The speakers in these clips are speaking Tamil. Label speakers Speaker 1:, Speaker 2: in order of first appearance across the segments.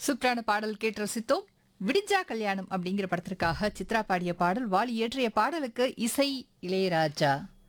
Speaker 1: சூப்பரான பாடல் கேட்டு ரசித்தோம் விடிஞ்சா கல்யாணம் அப்படிங்கிற படத்திற்காக சித்ரா பாடிய பாடல் வாலி இயற்றிய பாடலுக்கு இசை இளையராஜா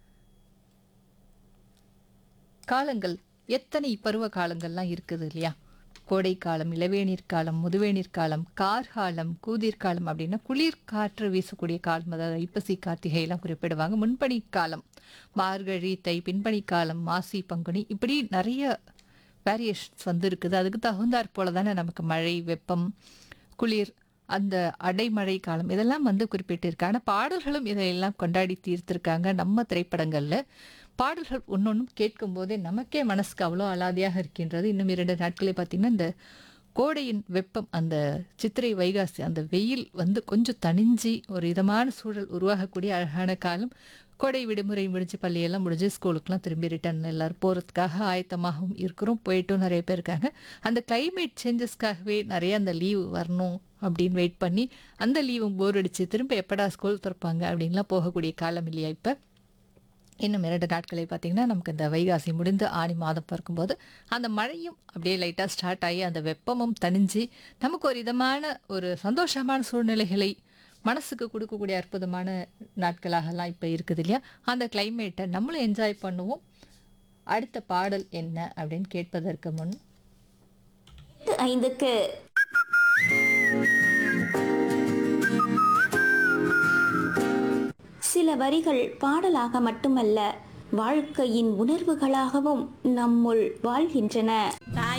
Speaker 1: காலங்கள் எத்தனை பருவ காலங்கள்லாம் இருக்குது இல்லையா கோடைக்காலம் இளவேநீர் காலம் முதுவேநீர் காலம் கார்காலம் கூதிர்காலம் அப்படின்னா குளிர் காற்று வீசக்கூடிய காலம் அதாவது ஐப்பசி கார்த்திகை எல்லாம் குறிப்பிடுவாங்க முன்பனி காலம் மார்கழி தை பின்பனி காலம் மாசி பங்குனி இப்படி நிறைய வேரியேஷன்ஸ் வந்து இருக்குது அதுக்கு தகுந்தாற் போல தானே நமக்கு மழை வெப்பம் குளிர் அந்த அடைமழை காலம் இதெல்லாம் வந்து குறிப்பிட்டிருக்கு ஆனால் பாடல்களும் இதையெல்லாம் கொண்டாடி தீர்த்திருக்காங்க நம்ம திரைப்படங்களில் பாடல்கள் ஒன்னொன்றும் கேட்கும் போதே நமக்கே மனசுக்கு அவ்வளோ அலாதியாக இருக்கின்றது இன்னும் இரண்டு நாட்களே பார்த்திங்கன்னா இந்த கோடையின் வெப்பம் அந்த சித்திரை வைகாசி அந்த வெயில் வந்து கொஞ்சம் தணிஞ்சு ஒரு இதமான சூழல் உருவாகக்கூடிய அழகான காலம் கோடை விடுமுறை முடிஞ்சு பள்ளியெல்லாம் முடிஞ்சு ஸ்கூலுக்குலாம் திரும்பி ரிட்டர்ன் எல்லாரும் போகிறதுக்காக ஆயத்தமாகவும் இருக்கிறோம் போயிட்டும் நிறைய பேர் இருக்காங்க அந்த கிளைமேட் சேஞ்சஸ்க்காகவே நிறைய அந்த லீவு வரணும் அப்படின்னு வெயிட் பண்ணி அந்த லீவும் போர் அடிச்சு திரும்ப எப்படா ஸ்கூல் திறப்பாங்க அப்படின்லாம் போகக்கூடிய காலம் இல்லையா இப்போ இன்னும் இரண்டு நாட்களே பார்த்தீங்கன்னா நமக்கு இந்த வைகாசி முடிந்து ஆணி மாதம் பார்க்கும்போது அந்த மழையும் அப்படியே லைட்டாக ஸ்டார்ட் ஆகி அந்த வெப்பமும் தணிஞ்சு நமக்கு ஒரு இதமான ஒரு சந்தோஷமான சூழ்நிலைகளை மனசுக்கு கொடுக்கக்கூடிய அற்புதமான நாட்களாகலாம் இப்போ இருக்குது இல்லையா அந்த கிளைமேட்டை நம்மளும் என்ஜாய் பண்ணுவோம் அடுத்த பாடல் என்ன அப்படின்னு கேட்பதற்கு முன்
Speaker 2: ஐந்துக்கு சில வரிகள் பாடலாக மட்டுமல்ல வாழ்க்கையின் உணர்வுகளாகவும் நம்முள் வாழ்கின்றன